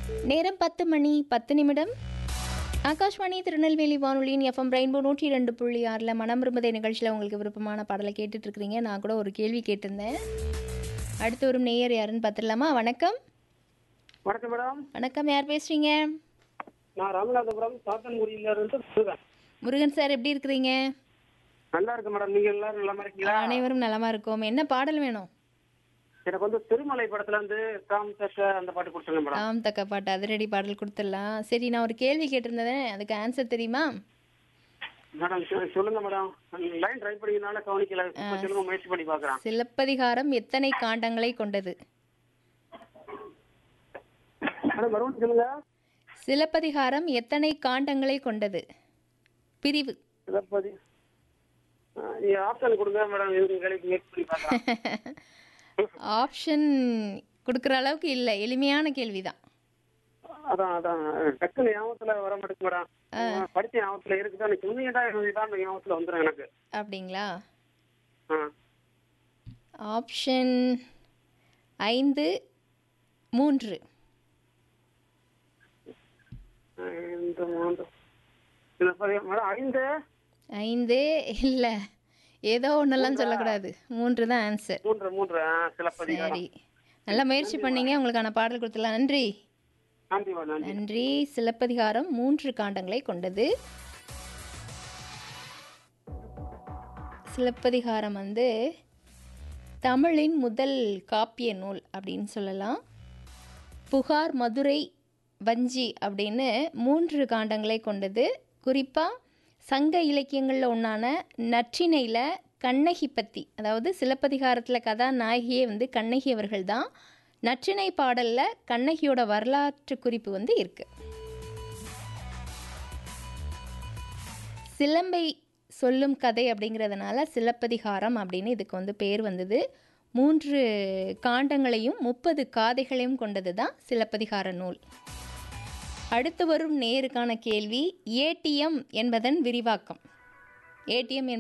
நேரம் பத்து மணி பத்து நிமிடம் ஆகாஷ்வாணி திருநெல்வேலி வானொலியின் எஃப்எம் ரெயின்போ நூற்றி ரெண்டு புள்ளி ஆறில் மனம் விரும்புதை நிகழ்ச்சியில் உங்களுக்கு விருப்பமான பாடலை கேட்டுட்டு இருக்கிறீங்க நான் கூட ஒரு கேள்வி கேட்டிருந்தேன் அடுத்து ஒரு நேயர் யாருன்னு பார்த்துடலாமா வணக்கம் வணக்கம் மேடம் வணக்கம் யார் பேசுறீங்க நான் ராமநாதபுரம் சாத்தன்குடியில இருந்து முருகன் முருகன் சார் எப்படி இருக்கிறீங்க நல்லா இருக்கு மேடம் நீங்க எல்லாரும் நல்லா இருக்கீங்களா அனைவரும் நலமா இருக்கோம் என்ன பாடல் வேணும் எனக்கு வந்து திருமலை படத்துல இருந்து காம் தக்க அந்த பாட்டு கொடுத்துருங்க மேடம் ஆம் தக்க பாட்டு அதிரடி பாடல் கொடுத்துடலாம் சரி நான் ஒரு கேள்வி கேட்டிருந்தேன் அதுக்கு ஆன்சர் தெரியுமா மேடம் சொ- சொல்லுங்க மேடம் லைன் ட்ரை பண்ணினால கவனிக்கல இப்ப சொல்லுங்க முயற்சி பண்ணி பாக்குறேன் சிலப்பதிகாரம் எத்தனை காண்டங்களை கொண்டது மேடம் மறுபடியும் சொல்லுங்க சிலப்பதிகாரம் எத்தனை காண்டங்களை கொண்டது பிரிவு சிலப்பதி ஆப்ஷன் கொடுங்க மேடம் இது வேலைக்கு முயற்சி பண்ணி பாக்குறேன் ஆப்ஷன் கொடுக்குற அளவுக்கு இல்லை எளிமையான கேள்விதான் அதான் அதான் டக்குன்னு ஞாபகத்துல வர மாட்டேங்குது மேடம் படிச்ச ஞாபகத்துல இருக்குதான் எனக்கு சொன்னீங்கன்னா தான் ஞாபகத்துல வந்துடும் எனக்கு அப்படிங்களா ஆ ஆப்ஷன் ஐந்து மூன்று இந்த மூன்று சிலப்பதி மேடம் ஐந்து ஐந்தே இல்லை ஏதோ ஒன்றெல்லாம் சொல்லக்கூடாது மூன்று தான் ஆன்சர் மூன்று மூன்று ஆ, சிலப்பதிகாரம் சரி நல்லா முயற்சி பண்ணீங்க உங்களுக்கான பாடல் கொடுத்துடலாம் நன்றி நன்றி மேடம் நன்றி நன்றி சிலப்பதிகாரம் மூன்று காண்டங்களை கொண்டது சிலப்பதிகாரம் வந்து தமிழின் முதல் காப்பிய நூல் அப்படின்னு சொல்லலாம் புகார் மதுரை வஞ்சி அப்படின்னு மூன்று காண்டங்களை கொண்டது குறிப்பாக சங்க இலக்கியங்களில் ஒன்றான நற்றிணையில் கண்ணகி பற்றி அதாவது சிலப்பதிகாரத்தில் கதாநாயகியே வந்து கண்ணகி அவர்கள் தான் நற்றிணை பாடலில் கண்ணகியோட வரலாற்று குறிப்பு வந்து இருக்கு சிலம்பை சொல்லும் கதை அப்படிங்கிறதுனால சிலப்பதிகாரம் அப்படின்னு இதுக்கு வந்து பேர் வந்தது மூன்று காண்டங்களையும் முப்பது காதைகளையும் கொண்டது தான் சிலப்பதிகார நூல் அடுத்து வரும் நேருக்கான கேள்வி ஏடிஎம் என்பதன் விரிவாக்கம் ஏடிஎம்